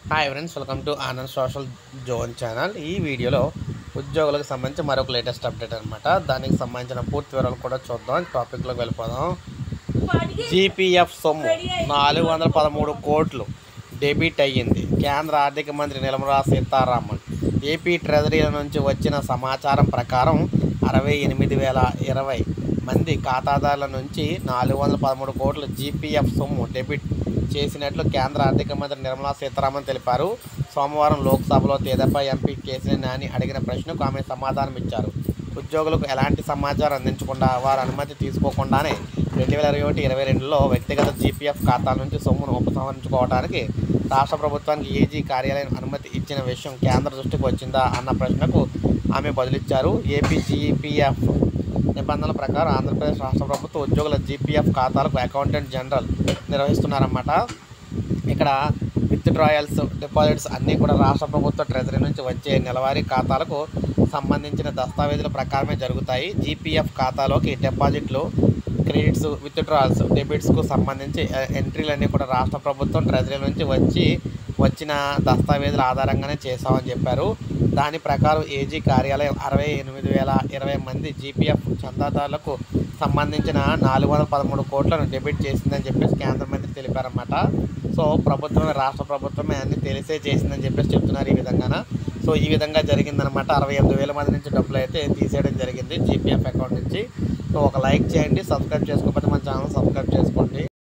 hi friends welcome to Anand social zone channel ఈ వీడియోలో ఉద్యోగులకు సంబంధించి మరొక లేటెస్ట్ అప్డేట్ అనమాట దానికి సంబంధించిన పూర్తి వివరాలు కూడా చూద్దాం టాపిక్లోకి వెళ్ళిపోదాం జీపీఎఫ్ సొమ్ము నాలుగు వందల పదమూడు కోట్లు డెబిట్ అయ్యింది కేంద్ర ఆర్థిక మంత్రి నిర్మలా సీతారామన్ ఏపీ ట్రెజరీల నుంచి వచ్చిన సమాచారం ప్రకారం అరవై ఎనిమిది వేల ఇరవై మంది ఖాతాదారుల నుంచి నాలుగు వందల పదమూడు కోట్ల జీపీఎఫ్ సొమ్ము డెబిట్ చేసినట్లు కేంద్ర ఆర్థిక మంత్రి నిర్మలా సీతారామన్ తెలిపారు సోమవారం లోక్సభలో తెదేపా ఎంపీ కేసీఆర్ నాని అడిగిన ప్రశ్నకు ఆమె సమాధానం ఇచ్చారు ఉద్యోగులకు ఎలాంటి సమాచారం అందించకుండా వారి అనుమతి తీసుకోకుండానే రెండు వేల ఇరవై ఒకటి ఇరవై రెండులో వ్యక్తిగత జీపీఎఫ్ ఖాతాల నుంచి సొమ్మును ఉపసంహరించుకోవడానికి రాష్ట్ర ప్రభుత్వానికి ఏజీ కార్యాలయం అనుమతి ఇచ్చిన విషయం కేంద్ర దృష్టికి వచ్చిందా అన్న ప్రశ్నకు ఆమె బదులిచ్చారు ఏపీ జీపీఎఫ్ నిబంధనల ప్రకారం ఆంధ్రప్రదేశ్ రాష్ట్ర ప్రభుత్వ ఉద్యోగుల జీపీఎఫ్ ఖాతాలకు అకౌంటెంట్ జనరల్ నిర్వహిస్తున్నారన్నమాట ఇక్కడ విత్ డ్రాయల్స్ డిపాజిట్స్ అన్నీ కూడా రాష్ట్ర ప్రభుత్వ ట్రెజరీ నుంచి వచ్చే నెలవారీ ఖాతాలకు సంబంధించిన దస్తావేజుల ప్రకారమే జరుగుతాయి జీపీఎఫ్ ఖాతాలోకి డిపాజిట్లు క్రెడిట్స్ విత్ డ్రాయల్స్ డెబిట్స్కు సంబంధించి ఎ- ఎంట్రీలన్నీ కూడా రాష్ట్ర ప్రభుత్వం ట్రెజరీ నుంచి వచ్చి వచ్చిన దస్తావేజుల ఆధారంగానే చేశామని చెప్పారు దాని ప్రకారం ఏజీ కార్యాలయం అరవై ఎనిమిది వేల ఇరవై మంది జీపీఎఫ్ చందాదారులకు సంబంధించిన నాలుగు వందల పదమూడు కోట్లను డెబిట్ చేసిందని చెప్పేసి కేంద్ర మంత్రి తెలిపారన్నమాట సో ప్రభుత్వమే రాష్ట్ర ప్రభుత్వమే అన్ని తెలిసే చేసిందని చెప్పేసి చెప్తున్నారు ఈ విధంగాన సో ఈ విధంగా జరిగిందనమాట అరవై ఎనిమిది వేల మంది నుంచి డబ్బులు అయితే తీసేయడం జరిగింది జీపీఎఫ్ అకౌంట్ నుంచి సో ఒక లైక్ చేయండి సబ్స్క్రైబ్ చేసుకోకపోతే మన ఛానల్ సబ్స్క్రైబ్ చేసుకోండి